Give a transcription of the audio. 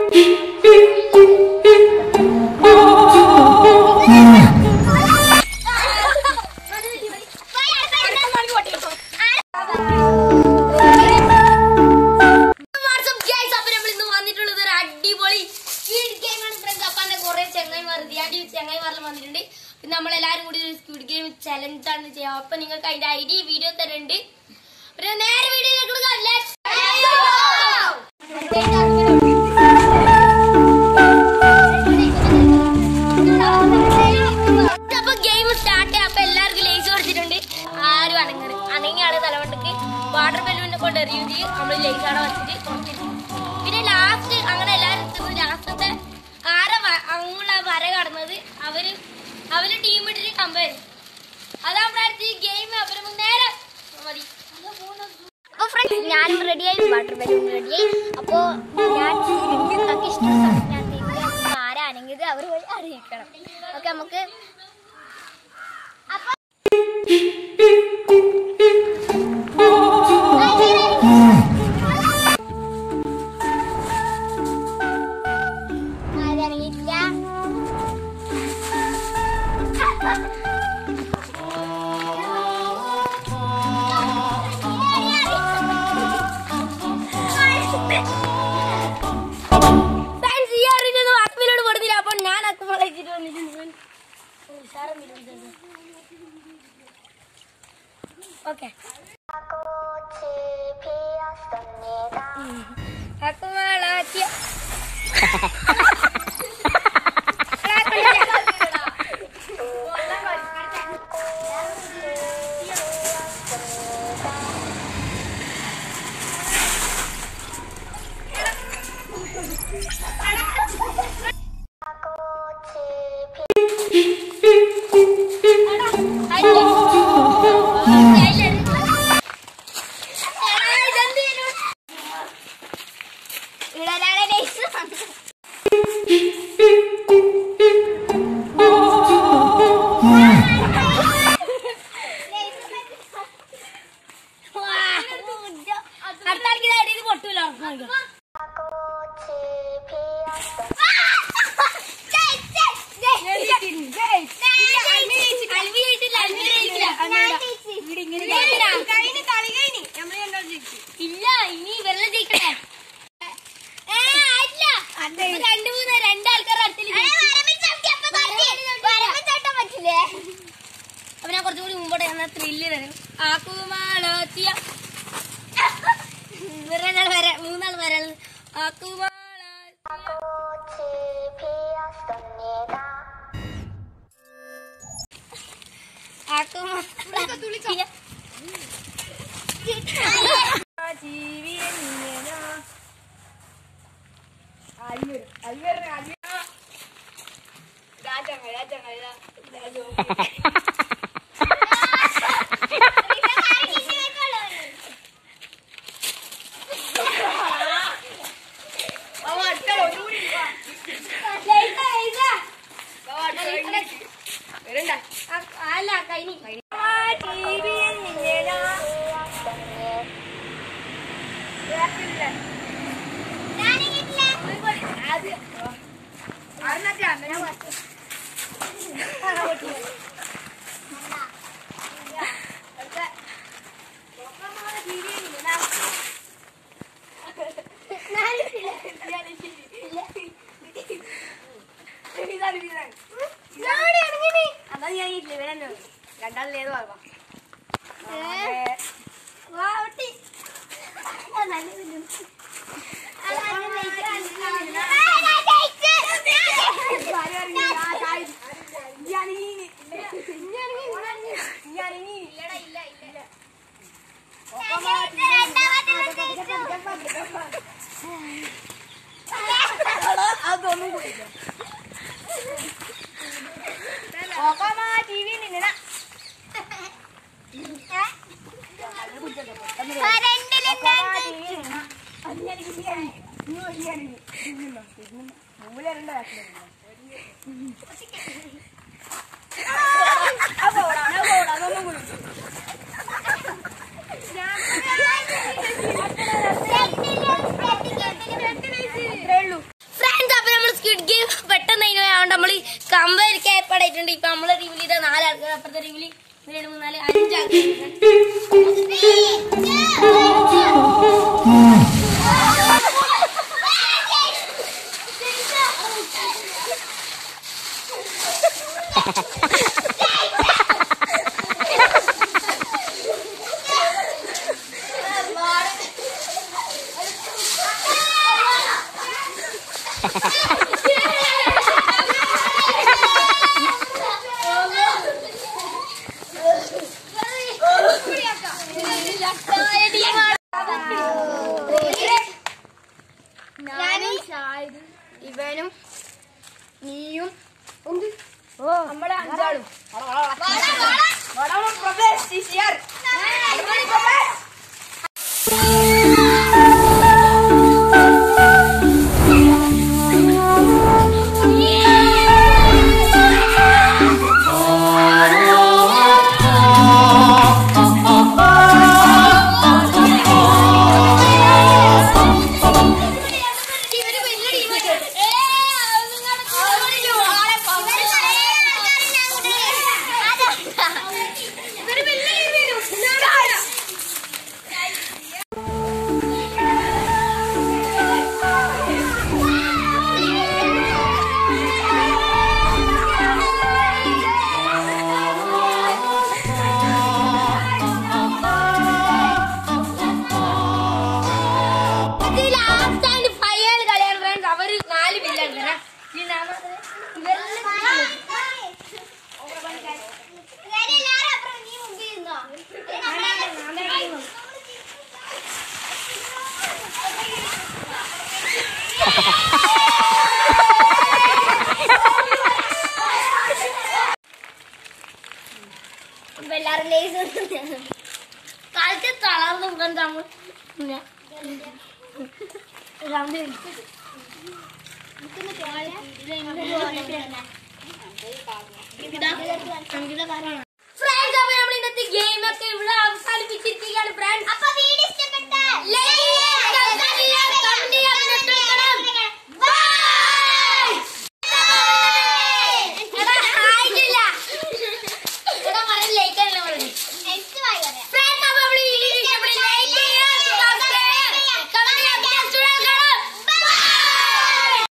WhatsApp guys അപ്പൊ നമ്മൾ ഇന്ന് വന്നിട്ടുള്ളത് ഒരു അടിപൊളി സ്പീഡ് ഗെയിം ആണ് ഫ്രണ്ട്സ് അപ്പൊ എന്റെ കുറെ ചെങ്ങായിമാർ അടി ചെങ്ങായിമാരിൽ വന്നിട്ടുണ്ട് പിന്നെ നമ്മൾ എല്ലാരും കൂടി ഒരു സ്പീഡ് ഗെയിം ചലഞ്ച് ആണ് ചെയ്യാം അപ്പൊ നിങ്ങൾക്ക് അതിന്റെ ഐ ഡി വീഡിയോ തരുന്നുണ്ട് പിന്നെ നേരെ വീഡിയോയിലേക്ക് അപ്പൊ ഗെയിം സ്റ്റാർട്ട് ചെയ്യാം അപ്പൊ എല്ലാവർക്കും ലേസ് കൊടുത്തിട്ടുണ്ട് ആരും അനങ്ങറ് അനങ്ങിയാണ് തലവണ്ടക്ക് വാട്ടർ ബലൂണിനെ കൊണ്ട് എറിയും ചെയ്യും നമ്മൾ ലേസ് അവിടെ വെച്ചിട്ട് തുറന്നിരിക്കും. പിന്നെ ലാസ്റ്റ് അങ്ങനെ എല്ലാവരും ലാസ്റ്റത്തെ ആരെ വ- അങ്ങുള്ള വര കടന്നത് അവര് അവര് ടീം ഇട്ടിട്ട് കമ്പയർ അതാ നമ്മുടെ അടുത്ത് ഗെയിം അവര് നേരെ മതി അപ്പൊ ഫ്രണ്ട്സ് ഞാനും റെഡിയായി വാട്ടർ ബലൂൺ റെഡിയായി അപ്പോ ഞാൻ നിങ്ങൾക്ക് ഇഷ്ടമുള്ള സമയം ഞാൻ തിരികെ ആരാണെങ്കിൽ അവർ പോയി അറിയിക്കണം ഓക്കെ നമുക്ക് അപ്പൊ ആരറിയില്ല ഫാൻസ് ഈ അറിഞ്ഞൊന്നും അക്മലോട് കൊടുത്തില്ല അപ്പൊ ഞാൻ അക്മൽ അയച്ചിട്ട് വന്നിട്ടുണ്ട് ഓക്കെ അക്മളാച്ചിയ അടുത്ത ആൾക്ക് ഇതായിട്ട് ഇത് പൊട്ടൂല ഉറപ്പാണ്. അൽവി ജയിച്ചില്ല, അൽവി ജയിച്ചില്ല. ഇല്ല ഇനി വെള്ളം ജയിക്കട്ടെ ഏ, ആയിട്ടില്ല. ഇപ്പൊ രണ്ട് മൂന്ന് രണ്ടാൾക്കാർ അടുത്തില്ല അപ്പൊ ഞാൻ കുറച്ചും കൂടി മുമ്പോട്ട് എന്നാ ത്രില്ല് തരും ആക്കുമാളോത്തിയ രണ്ടാൾ വരെ മൂന്നാൾ വരെ ആക്കുമാള ആക്കുമാള അല്ല കഴിഞ്ഞു രണ്ടാളിലേത് വാങ്ങാം അതൊന്നും കൂടില്ല എനിക്ക് പെട്ടെന്ന് അതിന് അതുകൊണ്ട് നമ്മള് കമ്പരിക്കാൻ ഏർപ്പാടായിട്ടുണ്ട് ഇപ്പൊ നമ്മളെ ടീമിൽ ഇത് നാലാൾക്കാർ അപ്പുറത്തെ ടീമിൽ രണ്ട് മൂന്നാല് അഞ്ചാൾക്കാർ ഞാനും ഇവനും നീയും നമ്മുടെ അഞ്ചാളും ഇത് ലാസ്റ്റ് ആൻഡ് ഫൈനൽ കളിയാണ് ഫ്രണ്ട്സ് അവര് നാല് പേരാണ് ഈ നാമ എല്ലാരും ലേസ് കാലത്ത് തളർന്നു ഫ്രണ്ട്സ് നമ്മൾ ഇതാ